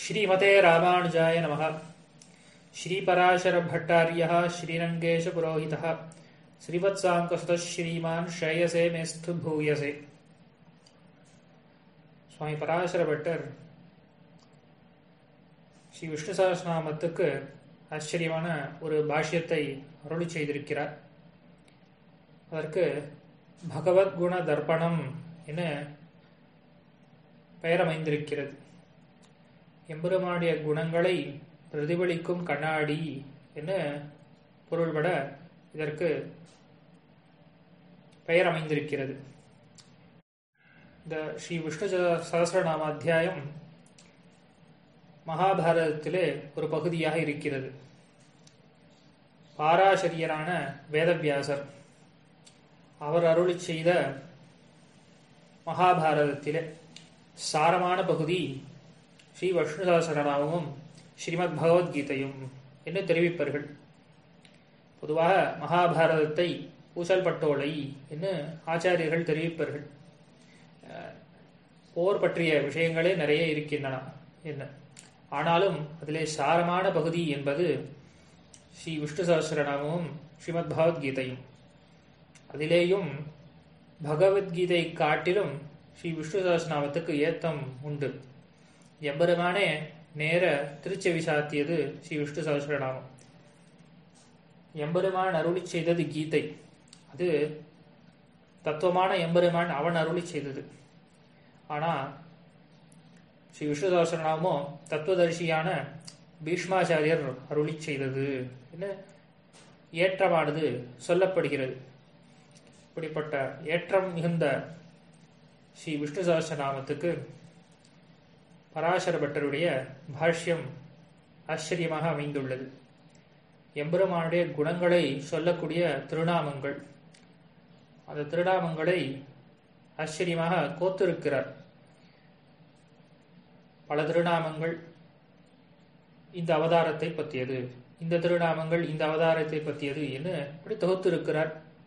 श्रीमते रामानुजाय नमः श्रीपराशरभट्टार्यः श्रीरङ्गेशपुरोहितः श्रीवत्साङ्कसुतः श्रीमान् श्रेयसे मेस्तु भूयसे சுவாமி பராசர பட்டர் ஸ்ரீ விஷ்ணு சகஸ்ரநாமத்துக்கு ஆச்சரியமான ஒரு பாஷ்யத்தை அருளி செய்திருக்கிறார் அதற்கு பகவத்குண தர்ப்பணம் என பெயர் அமைந்திருக்கிறது எம்பெருமானுடைய குணங்களை பிரதிபலிக்கும் கண்ணாடி என பொருள்பட இதற்கு பெயர் அமைந்திருக்கிறது இந்த ஸ்ரீ விஷ்ணு சகசிரநாம அத்தியாயம் மகாபாரதத்திலே ஒரு பகுதியாக இருக்கிறது பாராசரியரான வேதவியாசர் அவர் அருளி செய்த மகாபாரதத்திலே சாரமான பகுதி ஸ்ரீ விஷ்ணு சகசிரநாமமும் ஸ்ரீமத் பகவத்கீதையும் என்று தெரிவிப்பார்கள் பொதுவாக மகாபாரதத்தை பூசல் பட்டோலை என்று ஆச்சாரியர்கள் தெரிவிப்பார்கள் போர் பற்றிய விஷயங்களே நிறைய இருக்கின்றன என்ன ஆனாலும் அதிலே சாரமான பகுதி என்பது ஸ்ரீ விஷ்ணு சகசிரநாமமும் ஸ்ரீமத் பகவத்கீதையும் அதிலேயும் பகவத்கீதை காட்டிலும் ஸ்ரீ விஷ்ணு சகசிரநாமத்துக்கு ஏத்தம் உண்டு எம்பெருமானே நேர திருச்செவி சாத்தியது ஸ்ரீ விஷ்ணு சகசிரநாமம் எம்பெருமான் அருளி செய்தது கீதை அது தத்துவமான எம்பெருமான் அவன் அருளி செய்தது ஆனா ஸ்ரீ விஷ்ணு சகசிரநாமோ தத்துவதர்ஷியான பீஷ்மாச்சாரியர் அருளி செய்தது என்ன ஏற்றமானது சொல்லப்படுகிறது இப்படிப்பட்ட ஏற்றம் மிகுந்த ஸ்ரீ விஷ்ணு சகசிரநாமத்துக்கு பராசர பட்டருடைய பாஷ்யம் ஆச்சரியமாக அமைந்துள்ளது எம்பெருமானுடைய குணங்களை சொல்லக்கூடிய திருநாமங்கள் அந்த திருநாமங்களை ஆச்சரியமாக கோத்திருக்கிறார் பல திருநாமங்கள் இந்த அவதாரத்தை பற்றியது இந்த திருநாமங்கள் இந்த அவதாரத்தை பற்றியது என்று இப்படி தொகுத்திருக்கிறார்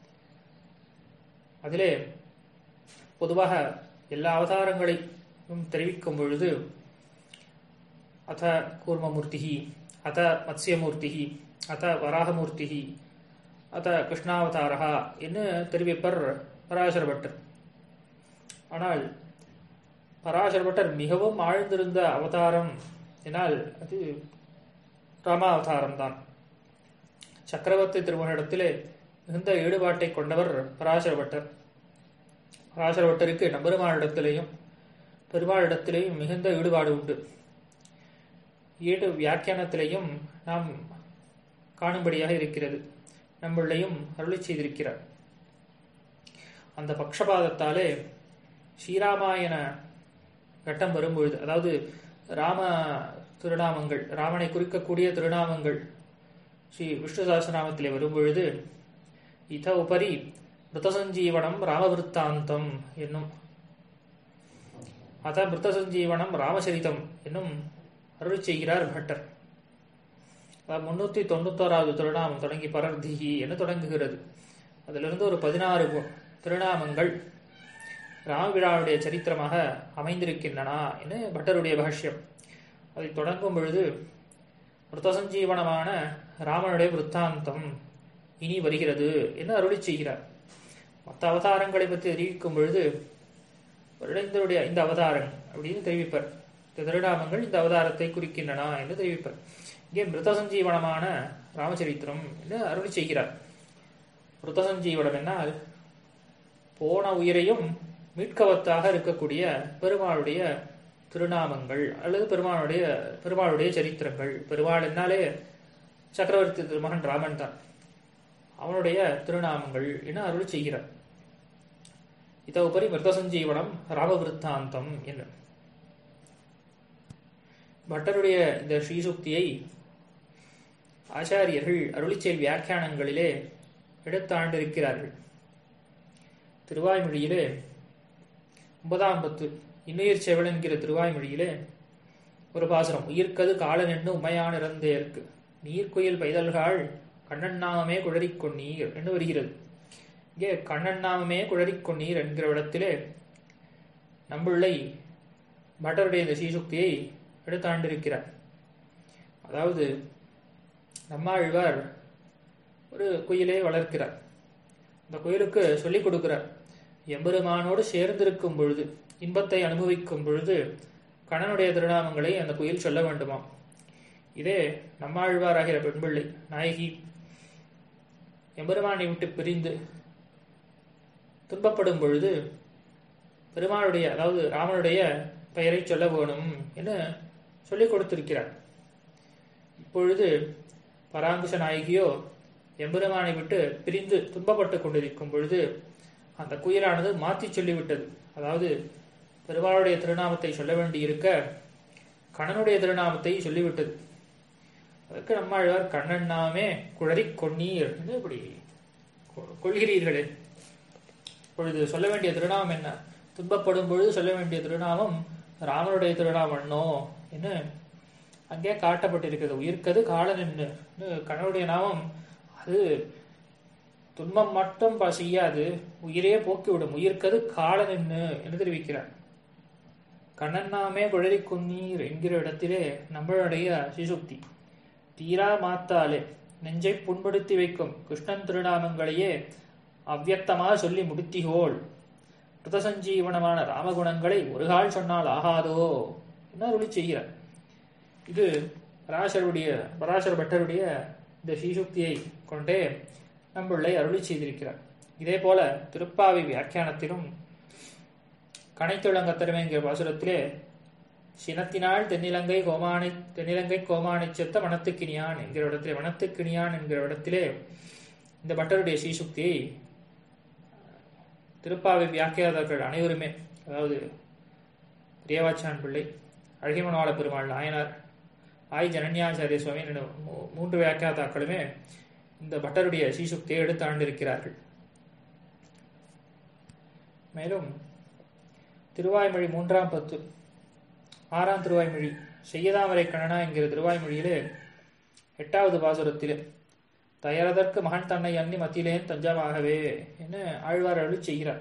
அதிலே பொதுவாக எல்லா அவதாரங்களையும் தெரிவிக்கும் பொழுது அத கூர்மமூர்த்தி அத மத்ஸ்யமூர்த்தி அத வராகமூர்த்தி அத கிருஷ்ணாவதாரா என்று தெரிவிப்பர் பராசர பட்டர் ஆனால் பராசர பட்டர் மிகவும் ஆழ்ந்திருந்த அவதாரம் என்னால் அது ராமாவதாரம் தான் சக்கரவர்த்தி திருமணத்திலே மிகுந்த ஈடுபாட்டை கொண்டவர் பராசர பட்டர் பராசர பட்டருக்கு நம்பெருமானிடத்திலேயும் பெருமாளிடத்திலேயும் மிகுந்த ஈடுபாடு உண்டு ஈடு வியாக்கியானத்திலேயும் நாம் காணும்படியாக இருக்கிறது நம்மளையும் அருளி செய்திருக்கிறார் அந்த பக்ஷபாதத்தாலே ஸ்ரீராமாயண கட்டம் வரும்பொழுது அதாவது ராம திருநாமங்கள் ராமனை குறிக்கக்கூடிய திருநாமங்கள் ஸ்ரீ விஷ்ணு சாஸ்திரநாமத்திலே வரும்பொழுது இத உபரி மிருதசஞ்சீவனம் ராமவிருத்தாந்தம் என்னும் அத மிருதசஞ்சீவனம் ராமசரிதம் என்னும் அருள் செய்கிறார் பட்டர் முன்னூத்தி தொண்ணூத்தோராவது திருநாமம் தொடங்கி பரர்திகி என்று தொடங்குகிறது அதிலிருந்து ஒரு பதினாறு திருநாமங்கள் ராமவிழாவுடைய சரித்திரமாக அமைந்திருக்கின்றன என பட்டருடைய பாஷ்யம் அதை தொடங்கும் பொழுது மிருதசஞ்சீவனமான ராமனுடைய விற்த்தாந்தம் இனி வருகிறது என்று அருளி செய்கிறார் மற்ற அவதாரங்களை பற்றி தெரிவிக்கும் பொழுது வருடந்தருடைய இந்த அவதாரம் அப்படின்னு தெரிவிப்பர் இந்த திருநாமங்கள் இந்த அவதாரத்தை குறிக்கின்றன என்று தெரிவிப்பர் இங்கே மிருதசஞ்சீவனமான ராமச்சரித்திரம் என்று அருளி செய்கிறார் மிருதசஞ்சீவனம் என்னால் போன உயிரையும் மீட்கவத்தாக இருக்கக்கூடிய பெருமாளுடைய திருநாமங்கள் அல்லது பெருமாளுடைய பெருமாளுடைய சரித்திரங்கள் பெருமாள் என்னாலே சக்கரவர்த்தி திருமகன் ராமன் தான் அவனுடைய திருநாமங்கள் என அருள் செய்கிறார் இத உபரி மிருதசஞ்சீவனம் ராமவிருத்தாந்தம் என்ன பட்டருடைய இந்த ஸ்ரீசுக்தியை ஆச்சாரியர்கள் அருளிச்செயல் வியாக்கியானங்களிலே எடுத்தாண்டிருக்கிறார்கள் திருவாய்மொழியிலே ஒன்பதாம் பத்து இன்னுயிர் செவல் என்கிற திருவாய்மொழியிலே ஒரு பாசுரம் உயிர்க்கது காலன் என்று உமையான இறந்தேற்கு நீர்க்குயில் பைதல்காள் கண்ணன் நாமமே குழறிக் கொன்னீர் என்று வருகிறது இங்கே கண்ணன் நாமமே குழறிக் கொன்னீர் என்கிற இடத்திலே நம்புள்ளை பட்டருடைய இந்த ஸ்ரீசுக்தியை எடுத்தாண்டிருக்கிறார் அதாவது நம்மாழ்வார் ஒரு குயிலை வளர்க்கிறார் அந்த குயிலுக்கு சொல்லிக் கொடுக்கிறார் எம்பெருமானோடு சேர்ந்திருக்கும் பொழுது இன்பத்தை அனுபவிக்கும் பொழுது கணனுடைய திருநாமங்களை அந்த குயில் சொல்ல வேண்டுமாம் இதே நம்மாழ்வாராகிற பெண்பிள்ளை நாயகி எம்பெருமானை விட்டு பிரிந்து துன்பப்படும் பொழுது பெருமாளுடைய அதாவது ராமனுடைய பெயரை சொல்ல வேணும் என சொல்லிக் கொடுத்திருக்கிறார் இப்பொழுது பராங்குஷ நாயகியோ எம்பெருமானை விட்டு பிரிந்து துன்பப்பட்டு கொண்டிருக்கும் பொழுது அந்த குயிலானது மாற்றி சொல்லிவிட்டது அதாவது பெருமாளுடைய திருநாமத்தை சொல்ல வேண்டியிருக்க கண்ணனுடைய திருநாமத்தை சொல்லிவிட்டது அதற்கு நம்மாழ்வார் கண்ணன் நாமே குழறி கொன்னீர் என்று இப்படி கொள்கிறீர்களே பொழுது சொல்ல வேண்டிய திருநாமம் என்ன துன்பப்படும் பொழுது சொல்ல வேண்டிய திருநாமம் ராமனுடைய திருநாமன்னோ என்ன அங்கே காட்டப்பட்டிருக்கிறது உயிர்க்கது காலன் என்று கண்ணனுடைய நாமம் அது துன்பம் மட்டும் செய்யாது உயிரே போக்கிவிடும் உயிர்க்கது காலன் என்று என்று தெரிவிக்கிறார் கண்ணன் நாமே குழறி குன்னீர் என்கிற இடத்திலே நம்மளுடைய சிசுக்தி தீரா மாத்தாலே நெஞ்சை புண்படுத்தி வைக்கும் கிருஷ்ணன் திருநாமங்களையே அவ்வியக்தமாக சொல்லி முடித்திகோள் கிருதசஞ்சீவனமான ராமகுணங்களை ஒரு கால் சொன்னால் ஆகாதோ என்ன அருளி செய்கிறார் இது பராசருடைய பராசர பட்டருடைய இந்த ஸ்ரீசுக்தியை கொண்டே நம்மளை அருளி செய்திருக்கிறார் இதே போல திருப்பாவி வியாக்கியானத்திலும் கனைத்துளங்க தருமைங்கிற பாசுரத்திலே சினத்தினால் தென்னிலங்கை கோமானை தென்னிலங்கை கோமானை செத்த வனத்துக்கினியான் என்கிற இடத்திலே வனத்துக்கினியான் என்கிற இடத்திலே இந்த பட்டருடைய ஸ்ரீசுக்தியை திருப்பாவை வியாக்கியாதர்கள் அனைவருமே அதாவது பிரியவாச்சான் பிள்ளை அழகிமனவாள பெருமாள் நாயனார் ஆய் ஜனன்யாச்சாரிய சுவாமி மூன்று வியாக்கியாதாக்களுமே இந்த பட்டருடைய ஸ்ரீசுக்தியை எடுத்து ஆண்டிருக்கிறார்கள் மேலும் திருவாய்மொழி மூன்றாம் பத்து ஆறாம் திருவாய்மொழி செய்யதாமரை கணனா என்கிற திருவாய்மொழியிலே எட்டாவது பாசுரத்திலே தயரதற்கு மகன் தன்னை அன்னி மத்தியிலேன் தஞ்சமாகவே என ஆழ்வார் அருளி செய்கிறார்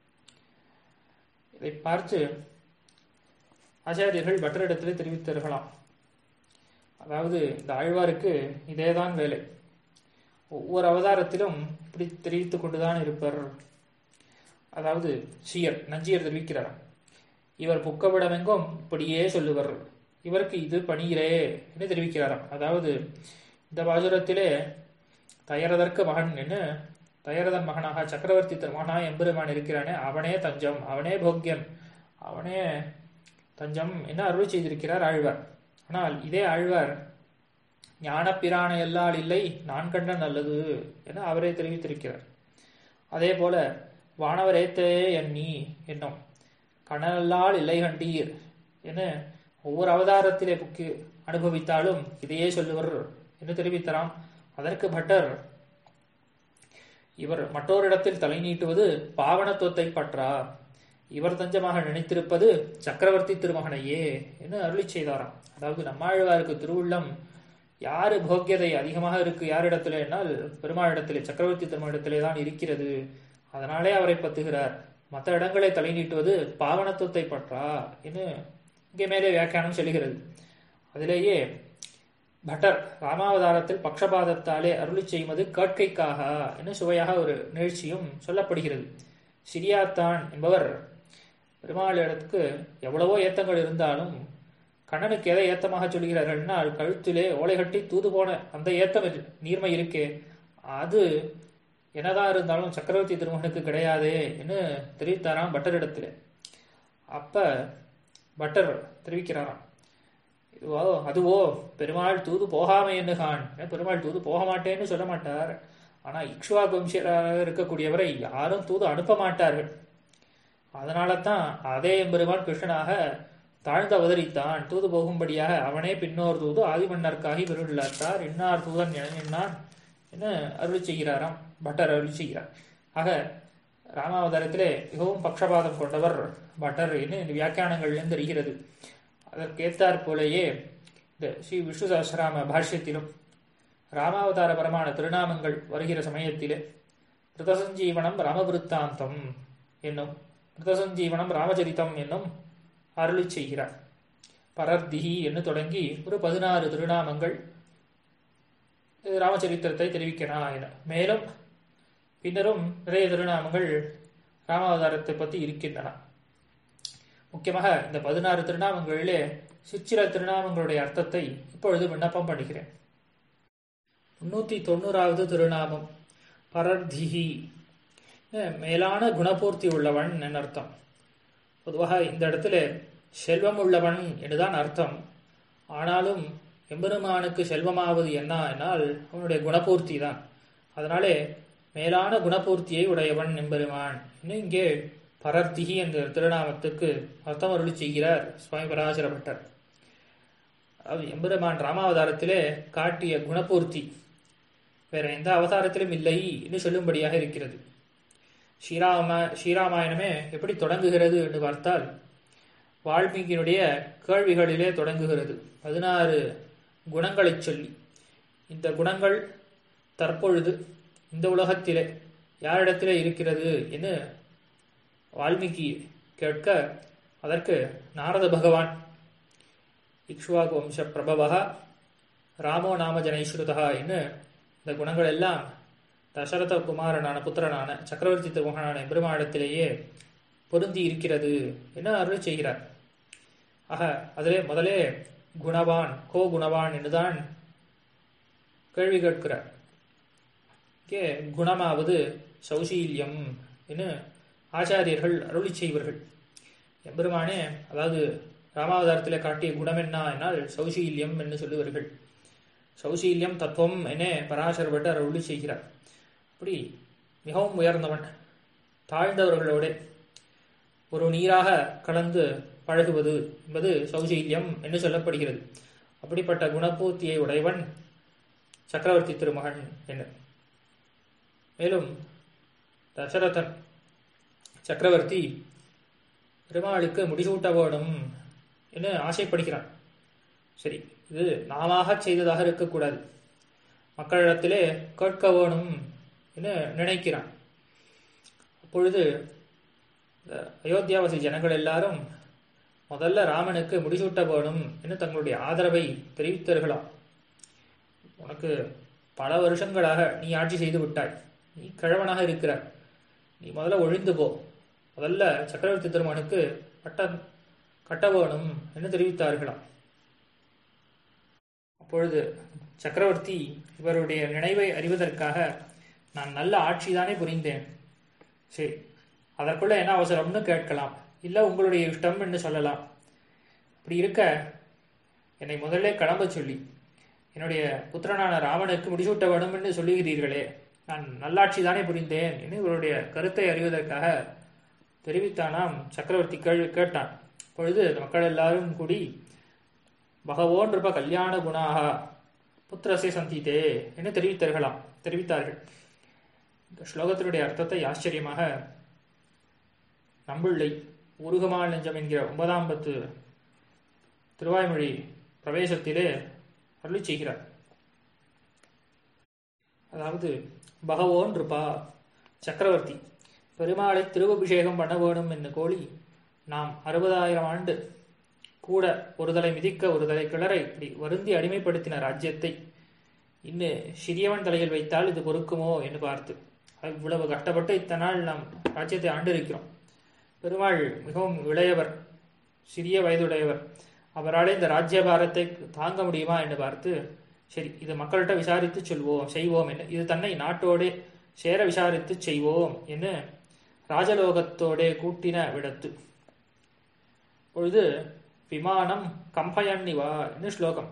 இதை பார்த்து ஆச்சாரியர்கள் பட்டரிடத்திலே தெரிவித்தார்களாம் அதாவது இந்த ஆழ்வாருக்கு இதேதான் வேலை ஒவ்வொரு அவதாரத்திலும் இப்படி தெரிவித்துக் கொண்டுதான் இருப்பர் அதாவது சீயர் நஞ்சியர் தெரிவிக்கிறார் இவர் புக்கவிடமெங்கும் இப்படியே சொல்லுவர் இவருக்கு இது பணியிலே என்று தெரிவிக்கிறாராம் அதாவது இந்த பாசுரத்திலே தயரதற்கு மகன் என்று தயரதன் மகனாக சக்கரவர்த்தி திருமகனாக எம்பெருமான் இருக்கிறானே அவனே தஞ்சம் அவனே போக்கியன் அவனே தஞ்சம் என்ன அருள் செய்திருக்கிறார் ஆழ்வார் ஆனால் இதே ஆழ்வார் ஞானப்பிரான எல்லால் இல்லை நான் கண்ட நல்லது என அவரே தெரிவித்திருக்கிறார் அதே போல வானவரேத்தே எண்ணி என்னும் கணனல்லால் இல்லை கண்டீர் என ஒவ்வொரு அவதாரத்திலே புக்கி அனுபவித்தாலும் இதையே சொல்லுவர் என்று தெரிவித்தராம் அதற்கு பட்டர் இவர் மற்றோரிடத்தில் தலை நீட்டுவது பாவனத்துவத்தை பற்றா இவர் தஞ்சமாக நினைத்திருப்பது சக்கரவர்த்தி திருமகனையே என்று அருளி செய்தாராம் அதாவது நம்மாழ்வாருக்கு திருவுள்ளம் யாரு போக்கியதை அதிகமாக இருக்கு யாரிடத்துல என்னால் பெருமாளிடத்திலே சக்கரவர்த்தி திருமணிடத்திலே தான் இருக்கிறது அதனாலே அவரை பத்துகிறார் மற்ற இடங்களை தலை நீட்டுவது பாவனத்துவத்தை பற்றா என்று இங்கே மேலே வியாக்கியானம் சொல்லுகிறது அதிலேயே பட்டர் ராமாவதாரத்தில் பக்ஷபாதத்தாலே அருளி செய்வது கேட்கைக்காக என்று சுவையாக ஒரு நிகழ்ச்சியும் சொல்லப்படுகிறது சிரியாத்தான் என்பவர் பெருமாளிடத்துக்கு எவ்வளவோ ஏத்தங்கள் இருந்தாலும் கண்ணனுக்கு எதை ஏத்தமாக சொல்கிறார்கள்னா கழுத்திலே ஓலை கட்டி தூது போன அந்த ஏத்தம் நீர்மை இருக்கே அது என்னதான் இருந்தாலும் சக்கரவர்த்தி திருமகனுக்கு கிடையாதே என்று தெரிவித்தாராம் பட்டரிடத்தில் அப்ப பட்டர் தெரிவிக்கிறாராம் இதுவோ அதுவோ பெருமாள் தூது போகாம என்னகான் பெருமாள் தூது போக மாட்டேன்னு சொல்ல மாட்டார் ஆனா இக்ஷுவா வம்சியராக இருக்கக்கூடியவரை யாரும் தூது அனுப்ப மாட்டார்கள் அதனால தான் அதே எம்பெருமான் கிருஷ்ணனாக தாழ்ந்து அவதரித்தான் தூது போகும்படியாக அவனே பின்னோர் தூது ஆதிமன்னர்க்காகி விருள்ளாத்தார் இன்னார் தூதன் என்னான் என அருள் செய்கிறாராம் பட்டர் அருள் செய்கிறார் ஆக ராமாவதாரத்திலே மிகவும் பக்ஷபாதம் கொண்டவர் பட்டர் என்று இந்த வியாக்கியானங்கள்லேருந்து தெரிகிறது அதற்கேத்தாற் போலேயே இந்த ஸ்ரீ விஷ்ணு சஹசிராம பாஷ்யத்திலும் ராமாவதாரபரமான திருநாமங்கள் வருகிற சமயத்திலே கிருதசஞ்சீவனம் ராமவிருத்தாந்தம் என்னும் கிருதசஞ்சீவனம் ராமச்சரித்தம் என்னும் அருளி செய்கிறார் பரர்திஹி என்று தொடங்கி ஒரு பதினாறு திருநாமங்கள் இது ராமச்சரித்திரத்தை தெரிவிக்கிறான் என மேலும் பின்னரும் நிறைய திருநாமங்கள் ராமாவதாரத்தை பற்றி இருக்கின்றன முக்கியமாக இந்த பதினாறு திருநாமங்களிலே சிற்சில திருநாமங்களுடைய அர்த்தத்தை இப்பொழுது விண்ணப்பம் பண்ணுகிறேன் முன்னூத்தி தொண்ணூறாவது திருநாமம் பரர்திஹி மேலான குணபூர்த்தி உள்ளவன் என் அர்த்தம் பொதுவாக இந்த இடத்துல செல்வம் உள்ளவன் என்றுதான் அர்த்தம் ஆனாலும் எம்பெருமானுக்கு செல்வமாவது என்ன என்னால் அவனுடைய குணபூர்த்தி தான் அதனாலே மேலான குணபூர்த்தியை உடையவன் எம்பெருமான் இன்னும் இங்கே பரர்த்திகி என்ற திருநாமத்துக்கு அர்த்தம் அருளி செய்கிறார் சுவாமி பராசர பட்டர் அது எம்பெருமான் ராமாவதாரத்திலே காட்டிய குணபூர்த்தி வேற எந்த அவதாரத்திலும் இல்லை என்று சொல்லும்படியாக இருக்கிறது ஸ்ரீராம ஸ்ரீராமாயணமே எப்படி தொடங்குகிறது என்று பார்த்தால் வால்மீகியினுடைய கேள்விகளிலே தொடங்குகிறது பதினாறு குணங்களைச் சொல்லி இந்த குணங்கள் தற்பொழுது இந்த உலகத்திலே யாரிடத்திலே இருக்கிறது என்று வால்மீகி கேட்க அதற்கு நாரத பகவான் இக்ஷ்வாகு வம்ச பிரபவா ராமோ நாம ஜனைஸ்ருதா என்று இந்த குணங்கள் எல்லாம் தசரத குமாரனான புத்திரனான சக்கரவர்த்தி திருமகனான பெருமாடத்திலேயே பொருந்தி இருக்கிறது என அருள் செய்கிறார் ஆக அதிலே முதலே குணவான் கோ குணவான் என்றுதான் கேள்வி கேட்கிறார் இங்கே குணமாவது சௌசீல்யம் என்று ஆச்சாரியர்கள் அருளி செய்வார்கள் எம்பெருமானே அதாவது ராமாவதாரத்தில் காட்டிய குணம் என்ன என்னால் சௌசீல்யம் என்று சொல்லுவார்கள் சௌசீல்யம் தத்துவம் என பராசர் பட்டர் அருளி செய்கிறார் அப்படி மிகவும் உயர்ந்தவன் தாழ்ந்தவர்களோட ஒரு நீராக கலந்து பழகுவது என்பது சௌசீல்யம் என்று சொல்லப்படுகிறது அப்படிப்பட்ட குணபூர்த்தியை உடையவன் சக்கரவர்த்தி திருமகன் என்ன மேலும் தசரதன் சக்கரவர்த்தி பெருமாளுக்கு முடிசூட்ட வேணும் என்று ஆசைப்படுகிறான் சரி இது நாமாக செய்ததாக இருக்கக்கூடாது மக்களிடத்திலே கேட்க வேணும் என்று நினைக்கிறான் அப்பொழுது அயோத்தியாவாசி ஜனங்கள் எல்லாரும் முதல்ல ராமனுக்கு முடிசூட்ட வேணும் என்று தங்களுடைய ஆதரவை தெரிவித்தார்களாம் உனக்கு பல வருஷங்களாக நீ ஆட்சி செய்து விட்டாய் நீ கிழவனாக இருக்கிறாய் நீ முதல்ல ஒழிந்து போ முதல்ல சக்கரவர்த்தி திருமகனுக்கு பட்டம் கட்ட வேணும் என்று தெரிவித்தார்களாம் அப்பொழுது சக்கரவர்த்தி இவருடைய நினைவை அறிவதற்காக நான் நல்ல ஆட்சிதானே புரிந்தேன் சரி அதற்குள்ள என்ன அவசரம்னு கேட்கலாம் இல்லை உங்களுடைய இஷ்டம் என்று சொல்லலாம் இப்படி இருக்க என்னை முதல்ல கிளம்ப சொல்லி என்னுடைய புத்திரனான ராவனுக்கு முடிசூட்ட வேணும் என்று சொல்லுகிறீர்களே நான் நல்லாட்சி தானே புரிந்தேன் என்று இவருடைய கருத்தை அறிவதற்காக தெரிவித்தானாம் சக்கரவர்த்தி கேள்வி கேட்டான் பொழுது மக்கள் எல்லாரும் கூடி பகவோன் இருப்ப கல்யாண குணாக புத்திரசே சந்தித்தே என்று தெரிவித்தார்களாம் தெரிவித்தார்கள் இந்த ஸ்லோகத்தினுடைய அர்த்தத்தை ஆச்சரியமாக நம்பிள்ளை உருகமால் நெஞ்சம் என்கிற ஒன்பதாம் பத்து திருவாய்மொழி பிரவேசத்திலே அருளி செய்கிறார் அதாவது பகவோன் இருப்பா சக்கரவர்த்தி பெருமாளை திருவபிஷேகம் பண்ண வேணும் என்று கோழி நாம் அறுபதாயிரம் ஆண்டு கூட ஒரு தலை மிதிக்க ஒரு தலை கிளற இப்படி வருந்தி அடிமைப்படுத்தின ராஜ்யத்தை இன்னும் சிறியவன் தலையில் வைத்தால் இது பொறுக்குமோ என்று பார்த்து இவ்வளவு கஷ்டப்பட்டு இத்தனை நாள் நாம் ராஜ்யத்தை ஆண்டு இருக்கிறோம் பெருமாள் மிகவும் இளையவர் சிறிய வயதுடையவர் அவரால் இந்த ராஜ்யபாரத்தை தாங்க முடியுமா என்று பார்த்து சரி இது மக்கள்கிட்ட விசாரித்து சொல்வோம் செய்வோம் என்று இது தன்னை நாட்டோடே சேர விசாரித்து செய்வோம் என்று ராஜலோகத்தோடே கூட்டின விடத்து பொழுது விமானம் கம்பயன்னிவா என்று ஸ்லோகம்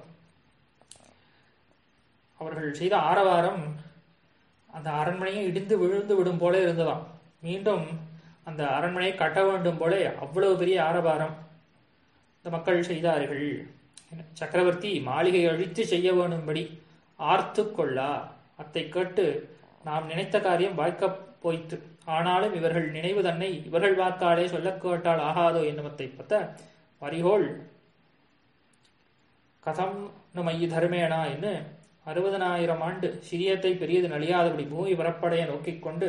அவர்கள் செய்த ஆரவாரம் அந்த அரண்மனையை இடிந்து விழுந்து விடும் போல இருந்ததாம் மீண்டும் அந்த அரண்மனையை கட்ட வேண்டும் போல அவ்வளவு பெரிய ஆரவாரம் இந்த மக்கள் செய்தார்கள் சக்கரவர்த்தி மாளிகை அழித்து செய்ய வேணும்படி ஆர்த்து கொள்ளா அத்தை கேட்டு நாம் நினைத்த காரியம் வாய்க்க போய்த்து ஆனாலும் இவர்கள் நினைவு தன்னை இவர்கள் வாக்காலே சொல்ல கேட்டால் ஆகாதோ என்னமத்தை பத்த வரிகோள் கதம் மைய தர்மேனா என்று அறுபதனாயிரம் ஆண்டு சிறியத்தை பெரியது நலியாதபடி பூமி பரப்படைய நோக்கிக் கொண்டு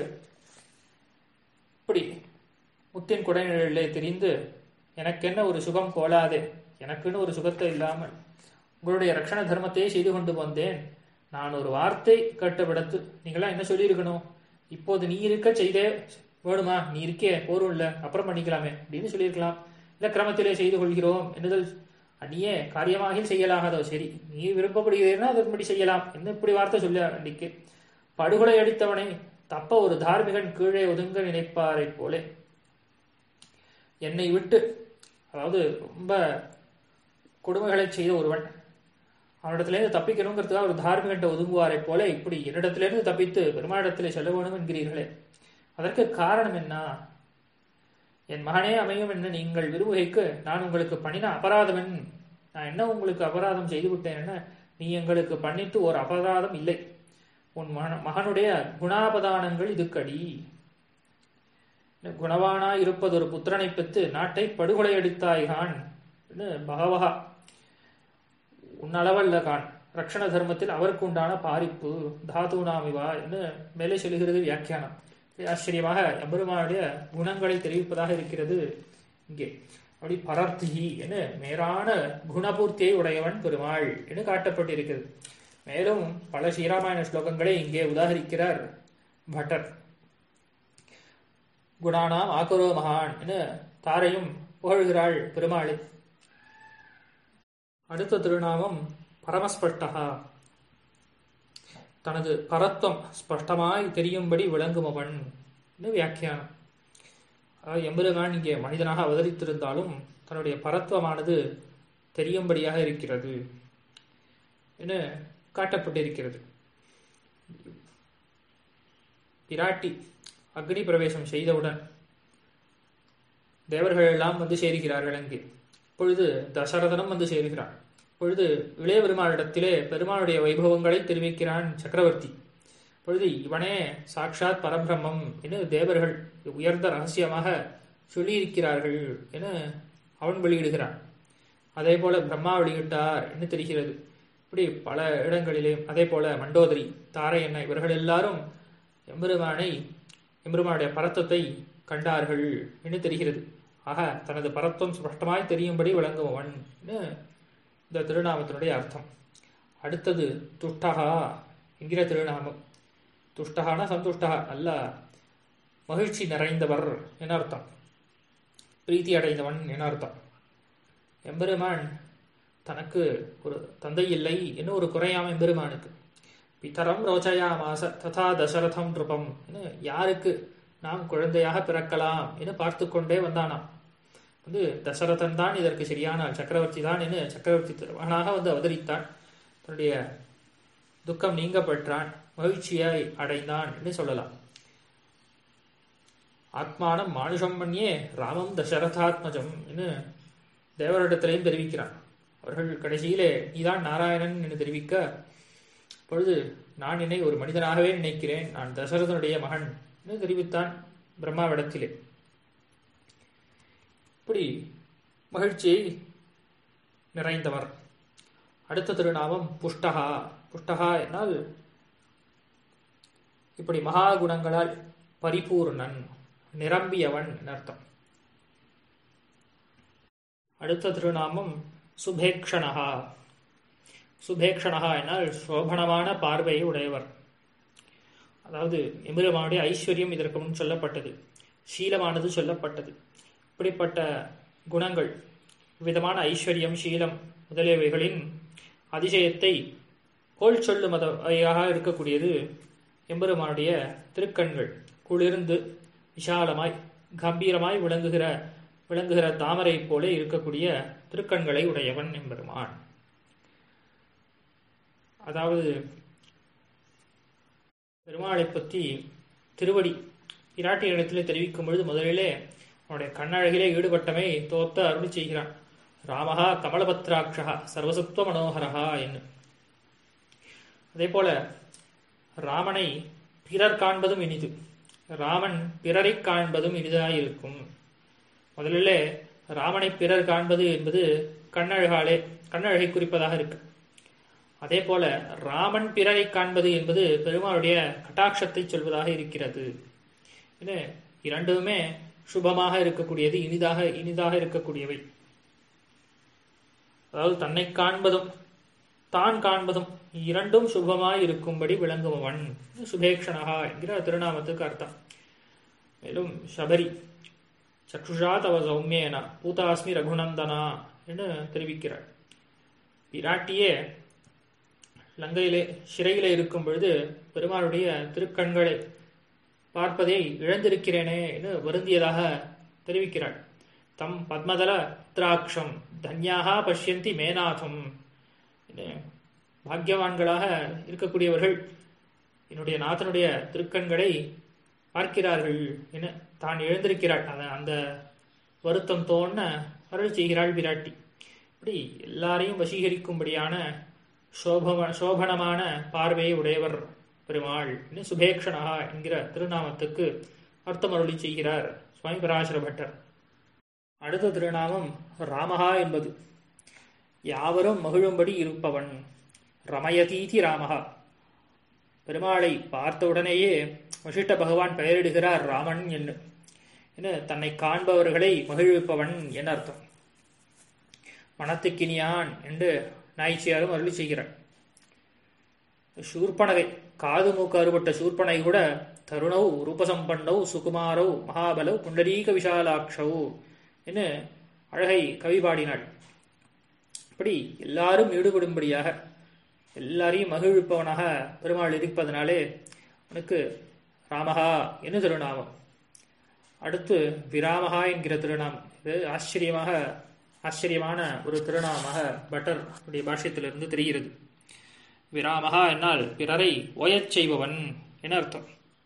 இப்படி முத்தின் குடைநிழலே தெரிந்து எனக்கென்ன ஒரு சுகம் கோலாதே எனக்குன்னு ஒரு சுகத்தை இல்லாமல் உங்களுடைய ரட்சண தர்மத்தையே செய்து கொண்டு வந்தேன் நான் ஒரு வார்த்தை கேட்ட விடத்து நீங்களாம் என்ன சொல்லியிருக்கணும் இப்போது நீ இருக்க செய்தே வேணுமா நீ இருக்கே போரும் இல்ல அப்புறம் பண்ணிக்கலாமே அப்படின்னு சொல்லியிருக்கலாம் இல்ல கிரமத்திலே செய்து கொள்கிறோம் என்னதல் அந்நியே காரியமாக செய்யலாகாதோ சரி நீ விருப்பப்படுகிறீன்னா அதன்படி செய்யலாம் என்ன இப்படி வார்த்தை சொல்ல அன்னைக்கு படுகொலை அடித்தவனை தப்ப ஒரு தார்மிகன் கீழே ஒதுங்க நினைப்பாரை போலே என்னை விட்டு அதாவது ரொம்ப கொடுமைகளை செய்த ஒருவன் அவனிடத்திலிருந்து தப்பிக்கணுங்கிறதுக்காக ஒரு தார்மிகன்ட்ட ஒதுங்குவாரை போல இப்படி என்னிடத்திலிருந்து தப்பித்து பெருமாளிடத்திலே செல்ல வேணும் என்கிறீர்களே அதற்கு காரணம் என்ன என் மகனே அமையும் என்று நீங்கள் விரும்புகைக்கு நான் உங்களுக்கு பண்ணின அபராதம் நான் என்ன உங்களுக்கு அபராதம் செய்து விட்டேன் என்ன நீ எங்களுக்கு பண்ணிட்டு ஒரு அபராதம் இல்லை உன் மகனுடைய குணாபதானங்கள் இதுக்கடி குணவானா இருப்பது ஒரு புத்திரனை பெற்று நாட்டை படுகொலை அடித்தாய்கான் பகவகா உன்னளவல்ல கான் ரக்ஷண தர்மத்தில் அவருக்கு உண்டான பாரிப்பு தாதுனாமிவா என்று மேலே சொல்லுகிறது வியாக்கியானம் ஆச்சரியமாக எம்பெருமானுடைய குணங்களை தெரிவிப்பதாக இருக்கிறது இங்கே அப்படி பரர்த்திகி என மேலான குணபூர்த்தியை உடையவன் பெருமாள் என்று காட்டப்பட்டிருக்கிறது மேலும் பல ஸ்ரீராமாயண ஸ்லோகங்களை இங்கே உதாகரிக்கிறார் பட்டர் குணானாம் ஆக்குரோ மகான் என தாரையும் புகழ்கிறாள் பெருமாளை அடுத்த திருநாமம் பரமஸ்பஷ்டகா தனது பரத்வம் ஸ்பஷ்டமாய் தெரியும்படி விளங்குமவன் வியாக்கியானம் அதாவது எம்பெருமான் இங்கே மனிதனாக அவதரித்திருந்தாலும் தன்னுடைய பரத்வமானது தெரியும்படியாக இருக்கிறது என காட்டப்பட்டிருக்கிறது பிராட்டி அக்னி பிரவேசம் செய்தவுடன் தேவர்கள் எல்லாம் வந்து சேருகிறார்கள் அங்கே இப்பொழுது தசரதனும் வந்து சேருகிறான் பொழுது இளைய பெருமாளிடத்திலே பெருமாளுடைய வைபவங்களை தெரிவிக்கிறான் சக்கரவர்த்தி பொழுது இவனே சாட்சாத் பரபிரம்மம் என தேவர்கள் உயர்ந்த ரகசியமாக சொல்லியிருக்கிறார்கள் என அவன் வெளியிடுகிறான் அதே போல பிரம்மா வெளியிட்டார் என்று தெரிகிறது இப்படி பல இடங்களிலே அதே போல மண்டோதரி தாரை என்ன இவர்கள் எல்லாரும் எம்பெருமானை எம்பெருமானுடைய பரத்தத்தை கண்டார்கள் என்று தெரிகிறது ஆக தனது பரத்துவம் ஸ்பஷ்டமாய் தெரியும்படி விளங்குபவன் இந்த திருநாமத்தினுடைய அர்த்தம் அடுத்தது துஷ்டகா என்கிற திருநாமம் துஷ்டகான சந்துஷ்டகா நல்ல மகிழ்ச்சி நிறைந்தவர் என அர்த்தம் பிரீத்தி அடைந்தவன் என அர்த்தம் எம்பெருமான் தனக்கு ஒரு தந்தை இல்லை என்ன ஒரு குறையாம எம்பெருமானுக்கு பிதரம் ரோச்சயாமாச ததா தசரதம் நிருபம் என யாருக்கு நாம் குழந்தையாக பிறக்கலாம் என பார்த்து கொண்டே வந்தானாம் வந்து தசரதன் தான் இதற்கு சரியான சக்கரவர்த்தி தான் என்று சக்கரவர்த்தி திருமகனாக வந்து அவதரித்தான் தன்னுடைய துக்கம் நீங்க பெற்றான் மகிழ்ச்சியை அடைந்தான் என்று சொல்லலாம் ஆத்மானம் மானுஷம் பண்ணியே ராமம் தசரதாத்மஜம் என்று தேவரிடத்திலையும் தெரிவிக்கிறான் அவர்கள் கடைசியிலே நீதான் நாராயணன் என்று தெரிவிக்க பொழுது நான் என்னை ஒரு மனிதனாகவே நினைக்கிறேன் நான் தசரதனுடைய மகன் என்று தெரிவித்தான் பிரம்மாவிடத்திலே இப்படி மகிழ்ச்சியை நிறைந்தவர் அடுத்த திருநாமம் புஷ்டகா புஷ்டகா என்னால் இப்படி மகா குணங்களால் பரிபூர்ணன் நிரம்பியவன் அர்த்தம் அடுத்த திருநாமம் சுபேக்ஷணகா சுபேக்ஷணகா என்னால் சோபனமான பார்வையை உடையவர் அதாவது எம்பெருமானுடைய ஐஸ்வர்யம் இதற்கு முன் சொல்லப்பட்டது சீலமானது சொல்லப்பட்டது இப்படிப்பட்ட குணங்கள் விதமான ஐஸ்வர்யம் சீலம் முதலியவைகளின் அதிசயத்தை கோல் சொல்லும் வகையாக இருக்கக்கூடியது எம்பெருமானுடைய திருக்கண்கள் குளிர்ந்து விஷாலமாய் கம்பீரமாய் விளங்குகிற விளங்குகிற தாமரை போல இருக்கக்கூடிய திருக்கண்களை உடையவன் எம்பெருமான் அதாவது பெருமாளை பற்றி திருவடி பிராட்டி இடத்திலே தெரிவிக்கும் பொழுது முதலிலே அவனுடைய கண்ணழகிலே ஈடுபட்டமை தோத்த அருள் செய்கிறான் ராமஹா கமலபத்ராட்சா சர்வசத்துவ மனோகரஹா என்று அதே போல ராமனை பிறர் காண்பதும் இனிது ராமன் பிறரை காண்பதும் இனிதாயிருக்கும் முதலிலே ராமனை பிறர் காண்பது என்பது கண்ணழகாலே கண்ணழகை குறிப்பதாக இருக்கு அதே போல ராமன் பிறரை காண்பது என்பது பெருமாளுடைய கட்டாட்சத்தை சொல்வதாக இருக்கிறது இரண்டுமே சுபமாக இருக்கக்கூடியது இனிதாக இனிதாக இருக்கக்கூடியவை அதாவது தன்னை காண்பதும் தான் காண்பதும் இரண்டும் சுபமாய் இருக்கும்படி விளங்குபவன் சுபேக்ஷணகா என்கிற திருநாமத்துக்கு அர்த்தம் மேலும் சபரி சக்ஷுஷா தவ சௌமியேன பூதாஸ்மி ரகுநந்தனா என்று தெரிவிக்கிறார் பிராட்டியே லங்கையிலே சிறையிலே இருக்கும் பொழுது பெருமாளுடைய திருக்கண்களை பார்ப்பதை இழந்திருக்கிறேனே என்று வருந்தியதாக தெரிவிக்கிறாள் தம் பத்மதல திராட்சம் தன்யாக பஷ்யந்தி மேநாதம் பாக்கியவான்களாக இருக்கக்கூடியவர்கள் என்னுடைய நாதனுடைய திருக்கண்களை பார்க்கிறார்கள் என தான் எழுந்திருக்கிறாள் அத அந்த வருத்தம் தோண அருள் செய்கிறாள் விராட்டி இப்படி எல்லாரையும் வசீகரிக்கும்படியான சோபம சோபனமான பார்வையை உடையவர் பெருமாள் சுபேக்ஷனா என்கிற திருநாமத்துக்கு அர்த்தம் அருளி செய்கிறார் சுவாமி பராசர பட்டர் அடுத்த திருநாமம் ராமஹா என்பது யாவரும் மகிழும்படி இருப்பவன் ரமயதீதி ராமஹா பெருமாளை பார்த்தவுடனேயே வசிட்ட பகவான் பெயரிடுகிறார் ராமன் என்று என தன்னை காண்பவர்களை மகிழ்விப்பவன் என அர்த்தம் மனத்துக்கினியான் என்று நாய்ச்சியாரும் அருளி செய்கிறார் சூர்பனகை காது மூக்கு அறுபட்ட சூர்பனை கூட தருணௌ ரூபசம்பன்னௌ சுகுமாரௌ மகாபலௌ புண்டரீக விஷாலாட்சௌ என்று அழகை கவி பாடினாள் இப்படி எல்லாரும் ஈடுபடும்படியாக எல்லாரையும் மகிழ்விப்பவனாக பெருமாள் இருப்பதனாலே உனக்கு ராமஹா என்று திருநாமம் அடுத்து விராமஹா என்கிற திருநாமம் இது ஆச்சரியமாக ஆச்சரியமான ஒரு திருநாமமாக பட்டர் உடைய பாஷ்யத்திலிருந்து தெரிகிறது விராமஹா என்னால் பிறரை ஓயச் செய்பவன் என அர்த்தம்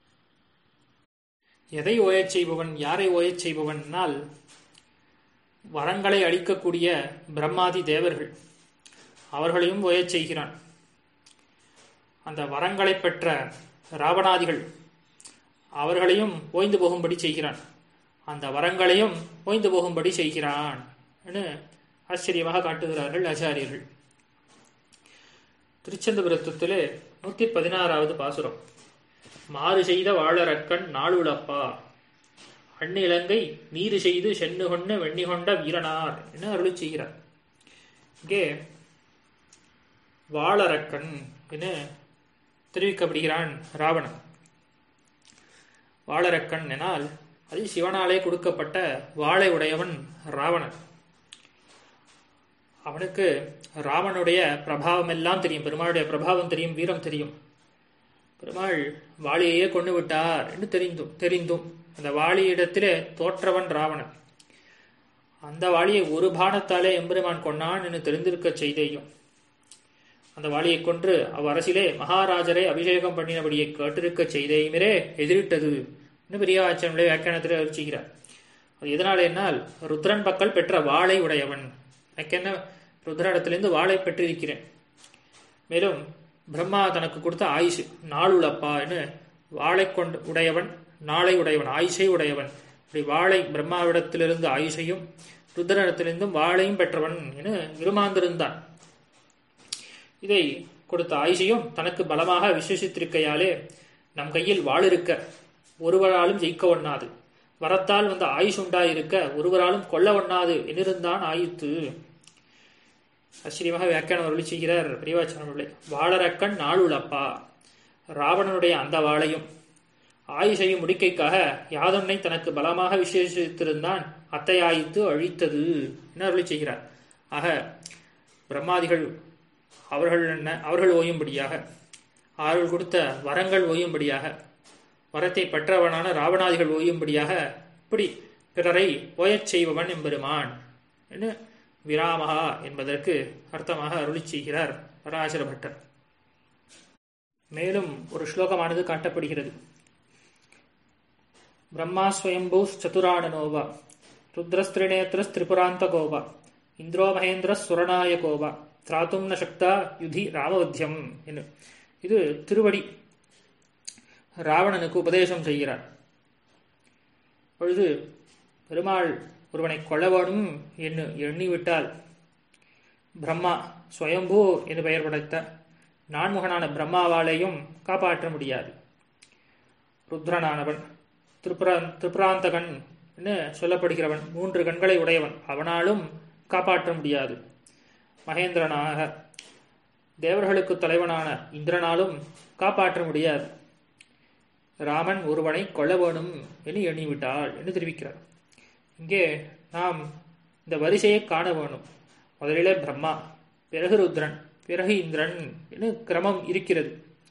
எதை ஓயச் செய்பவன் யாரை ஓயச் செய்பவன்னால் வரங்களை அளிக்கக்கூடிய பிரம்மாதி தேவர்கள் அவர்களையும் ஓயச் செய்கிறான் அந்த வரங்களை பெற்ற ராவணாதிகள் அவர்களையும் ஓய்ந்து போகும்படி செய்கிறான் அந்த வரங்களையும் ஓய்ந்து போகும்படி செய்கிறான் ஆச்சரியமாக காட்டுகிறார்கள் ஆச்சாரியர்கள் திருச்செந்தபுரத்திலே நூத்தி பதினாறாவது பாசுரம் மாறு செய்த வாழறக்கண் நாளுளப்பா அந்நிலங்கை நீரு செய்து சென்னு கொண்ட வெண்ணி கொண்ட வீரனார் என அருளி செய்கிறார் இங்கே வாழறக்கன் என தெரிவிக்கப்படுகிறான் ராவணன் வாழறக்கன் எனால் அது சிவனாலே கொடுக்கப்பட்ட வாழை உடையவன் ராவணன் அவனுக்கு ராவனுடைய பிரபாவம் எல்லாம் தெரியும் பெருமாளுடைய பிரபாவம் தெரியும் வீரம் தெரியும் பெருமாள் வாளியையே கொண்டு விட்டார் என்று தெரிந்தும் தெரிந்தும் அந்த வாளியிடத்திலே தோற்றவன் ராவணன் அந்த வாளியை ஒரு பானத்தாலே எம்பெருமான் கொண்டான் என்று தெரிந்திருக்க செய்தேயும் அந்த வாளியை கொன்று அவ்வரசிலே மகாராஜரை அபிஷேகம் பண்ணினபடியை கேட்டிருக்க செய்தேயுமே எதிரிட்டது இன்னும் பெரிய ஆச்சரனுடைய வியாக்கியானத்தில் அரிச்சுகிறார் அது எதனால என்னால் ருத்ரன் பக்கல் பெற்ற வாளை உடையவன் எனக்கு என்ன ருத்ரனிடத்திலிருந்து வாளை பெற்றிருக்கிறேன் மேலும் பிரம்மா தனக்கு கொடுத்த ஆயுஷ் நாளுளப்பான்னு வாளை கொண்டு உடையவன் நாளை உடையவன் ஆயுஷை உடையவன் இப்படி வாளை பிரம்மாவிடத்திலிருந்து ஆயுஷையும் ருத்ரனிடத்திலிருந்தும் வாளையும் பெற்றவன் என விருமாந்திருந்தான் இதை கொடுத்த ஆயுஷையும் தனக்கு பலமாக விசுவசித்திருக்கையாலே நம் கையில் வாழ் இருக்க ஒருவராலும் ஜெயிக்க ஒண்ணாது வரத்தால் வந்த ஆயுஷ் உண்டாயிருக்க ஒருவராலும் கொல்ல ஒண்ணாது என்றிருந்தான் ஆயுத்து ஆச்சரியமாக வியாக்கியானம் அருளி செய்கிறார் பெரியவாச்சனவர்களே வாழறக்கண் நாளுளப்பா ராவணனுடைய அந்த வாளையும் ஆயுஷையும் முடிக்கைக்காக யாதொன்னை தனக்கு பலமாக விசேஷித்திருந்தான் அத்தை ஆயித்து அழித்தது என அருளி செய்கிறார் ஆக பிரம்மாதிகள் அவர்கள் என்ன அவர்கள் ஓயும்படியாக அவர்கள் கொடுத்த வரங்கள் ஓயும்படியாக வரத்தை பெற்றவனான ராவணாதிகள் ஓயும்படியாக இப்படி பிறரை ஓயச் செய்பவன் எம்பெருமான் என்று விராமகா என்பதற்கு அர்த்தமாக அருளி செய்கிறார் பராசர பட்டர் மேலும் ஒரு ஸ்லோகமானது காட்டப்படுகிறது பிரம்மா ஸ்வயம்பூ சதுராணனோவா ருத்ரஸ்திரிநேத்திரஸ் திரிபுராந்த கோவா இந்திரோ மகேந்திர சுரநாய கோவா திராத்தும் ந சக்தா யுதி ராமவத்தியம் என்று இது திருவடி ராவணனுக்கு உபதேசம் செய்கிறார் பொழுது பெருமாள் ஒருவனை கொள்ள வேணும் என்று எண்ணிவிட்டால் பிரம்மா ஸ்வயம்பூ என்று பெயர் படைத்த நான்முகனான பிரம்மாவாலேயும் காப்பாற்ற முடியாது ருத்ரனானவன் திரிபுரா திரிபுராந்தகன் என்று சொல்லப்படுகிறவன் மூன்று கண்களை உடையவன் அவனாலும் காப்பாற்ற முடியாது மகேந்திரனாக தேவர்களுக்கு தலைவனான இந்திரனாலும் காப்பாற்ற முடியாது ராமன் ஒருவனை கொல்ல வேணும் என்று எண்ணிவிட்டாள் என்று தெரிவிக்கிறார் இங்கே நாம் இந்த வரிசையை காண வேணும் முதலிலே பிரம்மா பிறகு ருத்ரன் பிறகு இந்திரன் என்று கிரமம் இருக்கிறது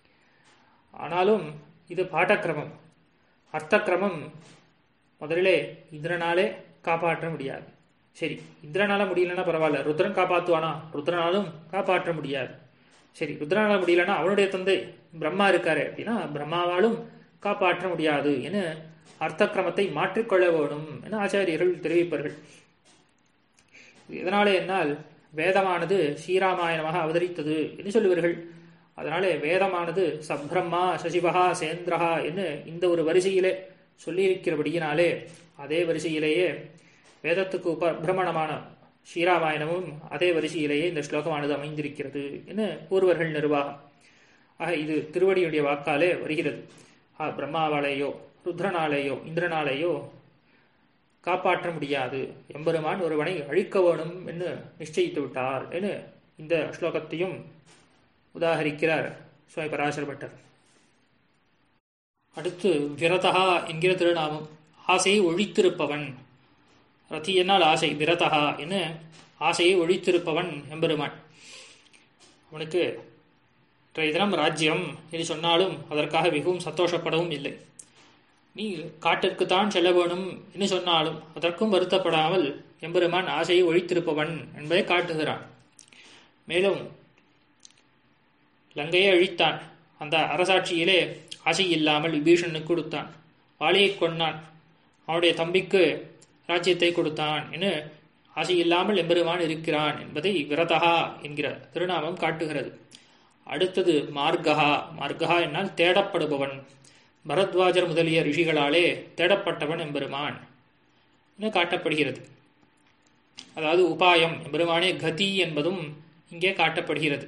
ஆனாலும் இது பாட்டக்கிரமம் அர்த்த கிரமம் முதலிலே இந்திரனாலே காப்பாற்ற முடியாது சரி இந்திரனால முடியலன்னா பரவாயில்ல ருத்ரன் காப்பாற்றுவானா ருத்ரனாலும் காப்பாற்ற முடியாது சரி ருத்ரனால முடியலன்னா அவனுடைய தந்தை பிரம்மா இருக்காரு அப்படின்னா பிரம்மாவாலும் காப்பாற்ற முடியாது என அர்த்த கிரமத்தை மாற்றிக்கொள்ள வேணும் என ஆச்சாரியர்கள் தெரிவிப்பார்கள் இதனாலே என்னால் வேதமானது ஸ்ரீராமாயணமாக அவதரித்தது என்று சொல்லுவார்கள் அதனாலே வேதமானது சப்ரம்மா சசிவகா சேந்திரஹா என்று இந்த ஒரு வரிசையிலே சொல்லியிருக்கிறபடியினாலே அதே வரிசையிலேயே வேதத்துக்கு உபபிரமணமான ஸ்ரீராமாயணமும் அதே வரிசையிலேயே இந்த ஸ்லோகமானது அமைந்திருக்கிறது என்று கூறுவர்கள் நிர்வாகம் ஆக இது திருவடியுடைய வாக்காலே வருகிறது ஆ பிரம்மாவாலேயோ ருத்ரனாலேயோ இந்திரனாலேயோ காப்பாற்ற முடியாது எம்பெருமான் ஒருவனை அழிக்க வேணும் என்று நிச்சயித்து விட்டார் என்று இந்த ஸ்லோகத்தையும் உதாகரிக்கிறார் சுவாமி பராசர பட்டர் அடுத்து விரதா என்கிற திருநாமம் ஆசையை ஒழித்திருப்பவன் ரதி என்னால் ஆசை விரதா என்று ஆசையை ஒழித்திருப்பவன் எம்பெருமான் அவனுக்கு இன்றைய தினம் ராஜ்யம் என்று சொன்னாலும் அதற்காக மிகவும் சந்தோஷப்படவும் இல்லை நீ காட்டிற்குத்தான் செல்ல வேணும் என்று சொன்னாலும் அதற்கும் வருத்தப்படாமல் எம்பெருமான் ஆசையை ஒழித்திருப்பவன் என்பதை காட்டுகிறான் மேலும் லங்கையை அழித்தான் அந்த அரசாட்சியிலே ஆசை இல்லாமல் விபீஷனுக்கு கொடுத்தான் வாலியை கொண்டான் அவனுடைய தம்பிக்கு ராஜ்யத்தை கொடுத்தான் என ஆசை இல்லாமல் எம்பெருமான் இருக்கிறான் என்பதை விரதகா என்கிற திருநாமம் காட்டுகிறது அடுத்தது மார்கஹா மார்கஹா என்னால் தேடப்படுபவன் பரத்வாஜர் முதலிய ரிஷிகளாலே தேடப்பட்டவன் எம்பெருமான் என காட்டப்படுகிறது அதாவது உபாயம் எம்பெருமானே கதி என்பதும் இங்கே காட்டப்படுகிறது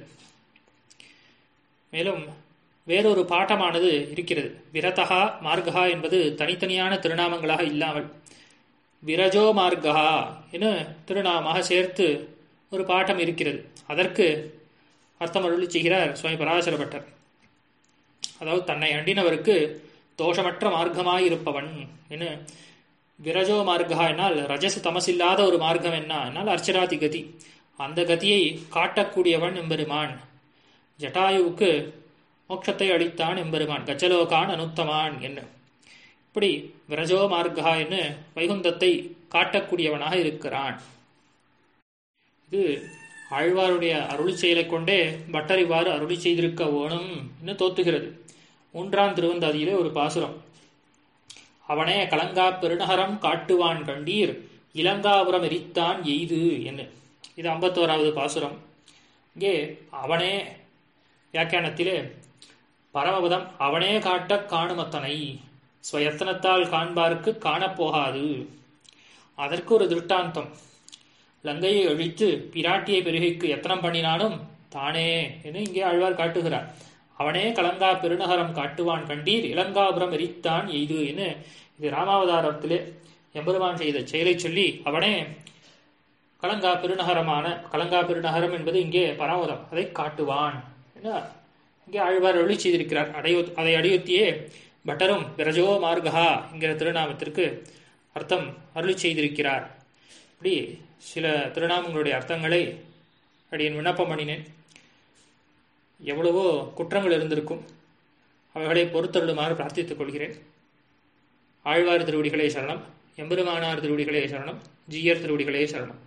மேலும் வேறொரு பாட்டமானது இருக்கிறது விரதகா மார்கா என்பது தனித்தனியான திருநாமங்களாக இல்லாமல் விரஜோ மார்கா என திருநாமாக சேர்த்து ஒரு பாட்டம் இருக்கிறது அதற்கு அர்த்தம் அருளி செய்கிறார் சுவாமி பராசர பட்டர் அதாவது தன்னை அண்டினவருக்கு தோஷமற்ற மார்க்கமாய் இருப்பவன் என விரஜோ மார்க்கா என்னால் ரஜசு தமசில்லாத ஒரு மார்க்கம் என்ன என்னால் அர்ச்சராதி கதி அந்த கதியை காட்டக்கூடியவன் எம்பெருமான் ஜட்டாயுவுக்கு மோட்சத்தை அளித்தான் எம்பெருமான் கஜலோகான் அனுத்தமான் என்ன இப்படி விரஜோ மார்க்கா என்று வைகுந்தத்தை காட்டக்கூடியவனாக இருக்கிறான் இது ஆழ்வாருடைய அருளி செயலை கொண்டே பட்டர் இவ்வாறு அருளி செய்திருக்க வேணும் என்று தோத்துகிறது மூன்றாம் திருவந்தாதியிலே ஒரு பாசுரம் அவனே கலங்கா பெருநகரம் காட்டுவான் கண்டீர் இலங்காபுரம் எரித்தான் எய்து என்ன இது ஐம்பத்தோராவது பாசுரம் இங்கே அவனே வியாக்கியானத்திலே பரமபதம் அவனே காட்ட காணுமத்தனை ஸ்வயத்தனத்தால் காண்பார்க்கு காணப்போகாது அதற்கு ஒரு திருஷ்டாந்தம் லங்கையை அழித்து பிராட்டியை பெருகைக்கு எத்தனம் பண்ணினாலும் தானே என்று இங்கே ஆழ்வார் காட்டுகிறார் அவனே கலங்கா பெருநகரம் காட்டுவான் கண்டீர் இலங்காபுரம் எரித்தான் எய்து என்று இது ராமாவதாரத்திலே எம்பெருமான் செய்த செயலை சொல்லி அவனே கலங்கா பெருநகரமான கலங்கா பெருநகரம் என்பது இங்கே பரமதம் அதை காட்டுவான் என்ன இங்கே ஆழ்வார் ஒளி செய்திருக்கிறார் அடையொ அதை அடியொத்தியே பட்டரும் விரஜோ மார்கா என்கிற திருநாமத்திற்கு அர்த்தம் அருளி செய்திருக்கிறார் இப்படி சில திருநாமங்களுடைய அர்த்தங்களை அடியன் விண்ணப்பம் பண்ணினேன் எவ்வளவோ குற்றங்கள் இருந்திருக்கும் அவைகளை பொறுத்தருளுமாறு பிரார்த்தித்துக் கொள்கிறேன் ஆழ்வார் திருவடிகளே சரணம் எம்பெருமானார் திருவடிகளே சரணம் ஜீயர் திருவடிகளே சரணம்